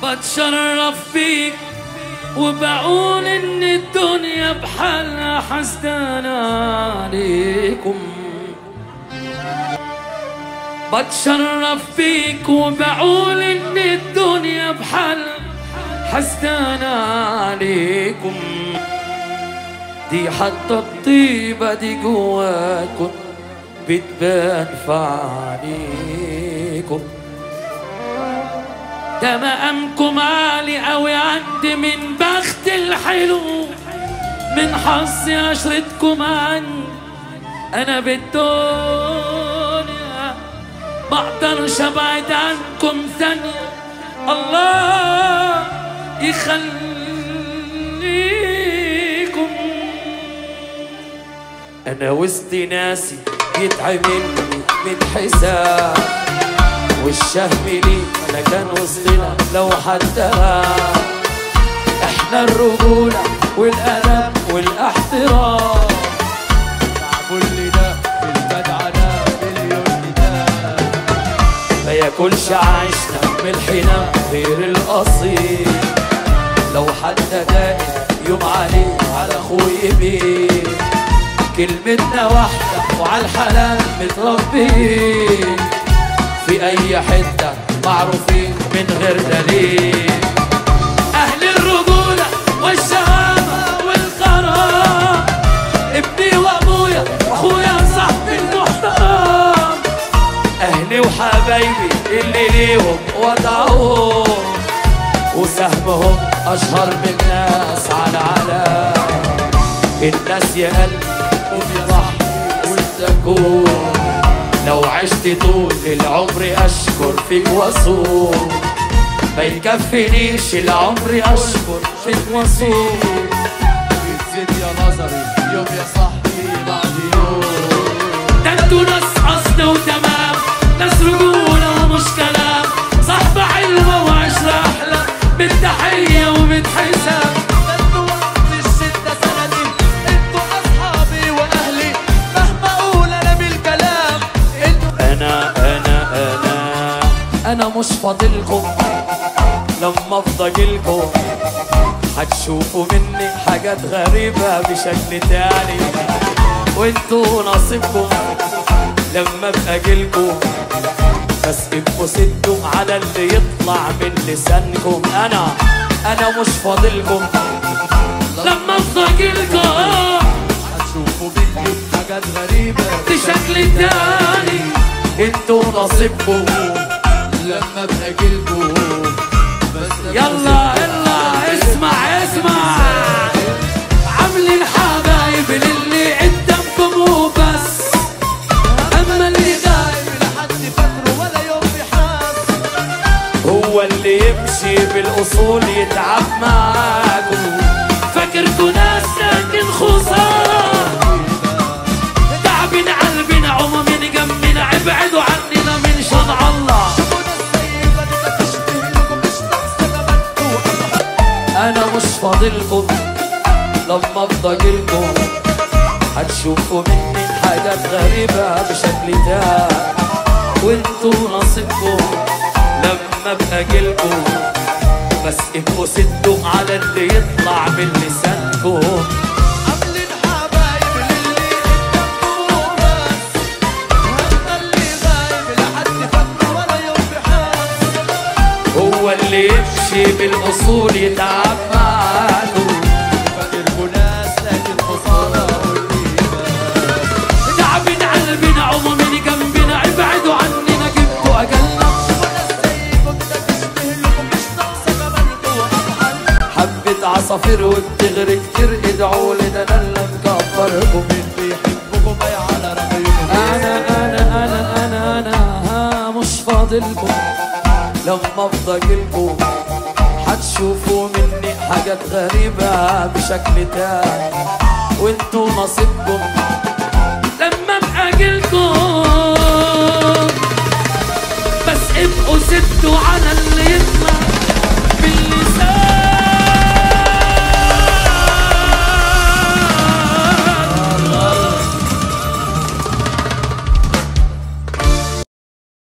بتشرف بيك وبقول ان الدنيا بحالها حسدانة عليكم بتشرف بيك وبقول ان الدنيا بحالها حسدانة عليكم دي حتى الطيبة دي جواكم بتبان في عينيكم ده مقامكم عالي قوي عندي من بخت الحلو من حظي عشرتكم عني انا بالدنيا ما اقدرش ابعد عنكم ثانية الله يخليكم انا وسط ناسي يتعمل من حساب والشهم ليه انا كان وسطنا لو حتى احنا الرجولة والأدب والاحترام كل ده بالجدعنة مليون ده ما ياكلش عيشنا ملحنا غير الأصيل لو حتى دائم يوم عليه على أخوي بيه كلمتنا واحدة وعلى الحلال متربيين في أي حتة معروفين من غير دليل أهل الرجولة والشهامة والكرم ابني وأبويا وأخويا صاحبي المحترم أهلي وحبايبي اللي ليهم وضعهم وسهمهم أشهر من الناس على علام الناس يا قلبي وبيضحي وتكون لو عشت طول العمر أشكر فيك وأصوم ما يكفينيش العمر أشكر فيك وأصوم بتزيد يا نظري يوم يا صاحبي بعد يوم ده انتوا ناس اصل وتمام ناس رجوله ومش كلام صاحب علمه وعشره احلى بالتحيه وبالحساب انتوا وقت الشدة سندي انتوا اصحابي واهلي مهما اقول انا بالكلام انتوا انا انا انا انا مش فاضلكم لما افضلكم هتشوفوا مني حاجات غريبة بشكل تاني وانتوا نصيبكم لما ابقى جيلكم بس ابقوا سدوا على اللي يطلع من لسانكم انا انا مش فاضلكم لما افضلكم هتشوفوا مني حاجات غريبة بشكل تاني انتوا نصيبكم لما ابقى جيلكم بس يلا يلا اسمع اسمع عاملين حبايب للي قدامكم وبس اما اللي غايب لحد فاكره ولا يوم بيحاس هو اللي يمشي بالاصول يتعب معاكم فاكركوا ناس لكن خسارة تعبين قلبنا عمومين جنبنا ابعدوا عننا من شرع الله السيبة دي ما تشبه لكم مش ناقصة كمان انا مش فاضلكم لما افضلكم هتشوفوا مني حاجات غريبة بشكل تاني وانتوا نصيبكم لما ابقى جيلكم بس ابقوا سدوا على اللي يطلع من لسانكم عاملين حبايب للي قدامكم بس وانا اللي غايب لحد فاكره ولا يوم بيحاس هو اللي يمشي بالاصول يتعب معاكم فاكركوا ناس لكن خسارة والريبة تعبين قلبنا عمومين جنبنا ابعدوا عننا جبتوا اجلنا وانا زيكم ده تشبه لكم مش ناقصة كمان جوا أفعال حبة عصافير وبتغري كتير ادعوا لي ده انا اللي مكبركم مين بيحبكم أي على رأيكم انا انا انا انا انا ها مش فاضلكم لما افضلكم هتشوفوا مني حاجات غريبة بشكل تاني وانتوا نصيبكم لما ابقى جيلكم بس ابقوا سدوا على اللي